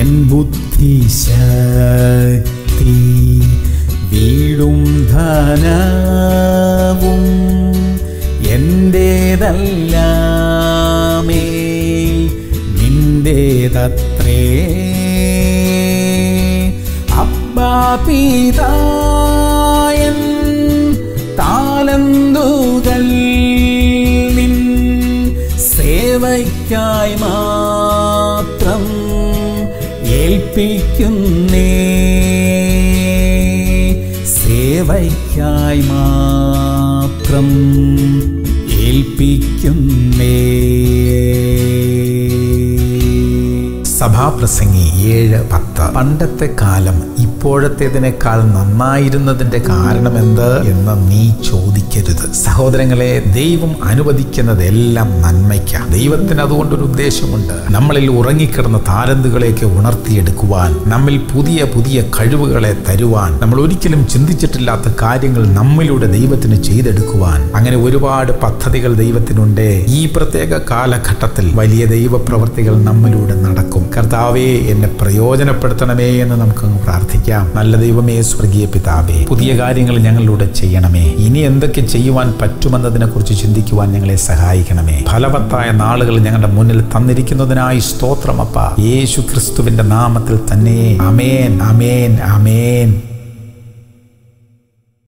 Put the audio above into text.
N ബുദ്ധിശക്തി വീടും ധനവും എൻ്റേതല്ലാമേ നിന്റേതത്രേ അബ്ബാ പിതായൻ താലന്തുകൾ നിൻ സേവയ്ക്കായി മാത്രം ഏൽപ്പിക്കുന്നേ സേവയ്ക്കായി മാത്രം ഏൽപ്പിക്കുന്നേ സഭാപ്രസംഗി ഏഴ് പത്ത് പണ്ടത്തെ കാലം ഇപ്പോഴത്തേതിനേക്കാൾ നന്നായിരുന്നതിന്റെ കാരണമെന്ത് എന്ന് നീ ചോദിക്കരുത് സഹോദരങ്ങളെ ദൈവം അനുവദിക്കുന്നതെല്ലാം നന്മയ്ക്ക ദൈവത്തിന് അതുകൊണ്ടൊരു ഉദ്ദേശമുണ്ട് നമ്മളിൽ ഉറങ്ങിക്കിടന്ന താരന്തുകളേക്ക് ഉണർത്തിയെടുക്കുവാൻ നമ്മിൽ പുതിയ പുതിയ കഴിവുകളെ തരുവാൻ നമ്മൾ ഒരിക്കലും ചിന്തിച്ചിട്ടില്ലാത്ത കാര്യങ്ങൾ നമ്മിലൂടെ ദൈവത്തിന് ചെയ്തെടുക്കുവാൻ അങ്ങനെ ഒരുപാട് പദ്ധതികൾ ദൈവത്തിനുണ്ട് ഈ പ്രത്യേക കാലഘട്ടത്തിൽ വലിയ ദൈവപ്രവർത്തികൾ നമ്മിലൂടെ നടക്കും കർത്താവേ എന്നെ പ്രയോജനപ്പെടുത്തണമേ എന്ന് നമുക്കങ്ങ് പ്രാർത്ഥിക്കാം നല്ല ദൈവമേ സ്വർഗീയ പിതാവേ പുതിയ കാര്യങ്ങൾ ഞങ്ങളിലൂടെ ചെയ്യണമേ ഇനി എന്തൊക്കെ ചെയ്യുവാൻ പറ്റുമെന്നതിനെ കുറിച്ച് ചിന്തിക്കുവാൻ ഞങ്ങളെ സഹായിക്കണമേ ഫലവത്തായ നാളുകൾ ഞങ്ങളുടെ മുന്നിൽ തന്നിരിക്കുന്നതിനായി സ്തോത്രമപ്പ യേശു ക്രിസ്തുവിന്റെ നാമത്തിൽ തന്നെ അമേൻ അമേൻ അമേൻ